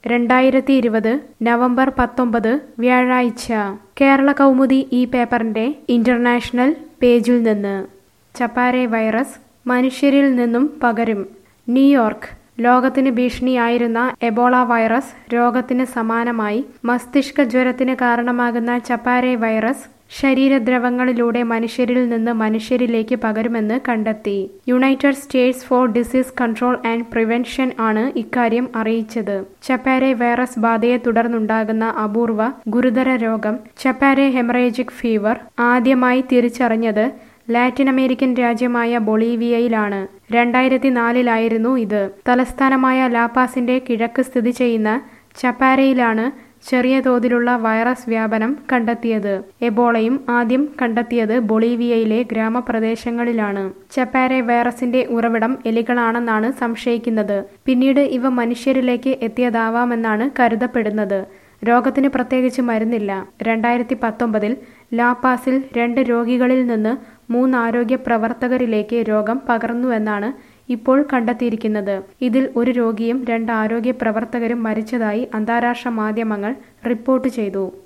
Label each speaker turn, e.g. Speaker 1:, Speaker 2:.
Speaker 1: രണ്ടായിരത്തി ഇരുപത് നവംബർ പത്തൊമ്പത് വ്യാഴാഴ്ച കേരള കൗമുദി ഈ പേപ്പറിന്റെ ഇന്റർനാഷണൽ പേജിൽ നിന്ന് ചപ്പാരെ വൈറസ് മനുഷ്യരിൽ നിന്നും പകരും ന്യൂയോർക്ക് ലോകത്തിന് ഭീഷണിയായിരുന്ന എബോള വൈറസ് രോഗത്തിന് സമാനമായി മസ്തിഷ്ക ജ്വരത്തിന് കാരണമാകുന്ന ചപ്പാരെ വൈറസ് ശരീരദ്രവങ്ങളിലൂടെ മനുഷ്യരിൽ നിന്ന് മനുഷ്യരിലേക്ക് പകരുമെന്ന് കണ്ടെത്തി United States for Disease Control and Prevention ആണ് ഇക്കാര്യം അറിയിച്ചത് ചപ്പാരെ വൈറസ് ബാധയെ തുടർന്നുണ്ടാകുന്ന അപൂർവ ഗുരുതര രോഗം ചപ്പാരെ ഹെമറേജിക് ഫീവർ ആദ്യമായി തിരിച്ചറിഞ്ഞത് ലാറ്റിൻ അമേരിക്കൻ രാജ്യമായ ബൊളീവിയയിലാണ് രണ്ടായിരത്തി നാലിലായിരുന്നു ഇത് തലസ്ഥാനമായ ലാപ്പാസിന്റെ കിഴക്ക് സ്ഥിതി ചെയ്യുന്ന ചപ്പാരയിലാണ് ചെറിയ തോതിലുള്ള വൈറസ് വ്യാപനം കണ്ടെത്തിയത് എബോളയും ആദ്യം കണ്ടെത്തിയത് ബൊളീവിയയിലെ ഗ്രാമപ്രദേശങ്ങളിലാണ് ചപ്പാരെ വൈറസിന്റെ ഉറവിടം എലികളാണെന്നാണ് സംശയിക്കുന്നത് പിന്നീട് ഇവ മനുഷ്യരിലേക്ക് എത്തിയതാവാമെന്നാണ് കരുതപ്പെടുന്നത് രോഗത്തിന് പ്രത്യേകിച്ച് മരുന്നില്ല രണ്ടായിരത്തി പത്തൊമ്പതിൽ ലാപ്പാസിൽ രണ്ട് രോഗികളിൽ നിന്ന് മൂന്ന് ആരോഗ്യ പ്രവർത്തകരിലേക്ക് രോഗം പകർന്നുവെന്നാണ് ഇപ്പോൾ കണ്ടെത്തിയിരിക്കുന്നത് ഇതിൽ ഒരു രോഗിയും രണ്ട് ആരോഗ്യ പ്രവർത്തകരും മരിച്ചതായി അന്താരാഷ്ട്ര മാധ്യമങ്ങൾ റിപ്പോർട്ട് ചെയ്തു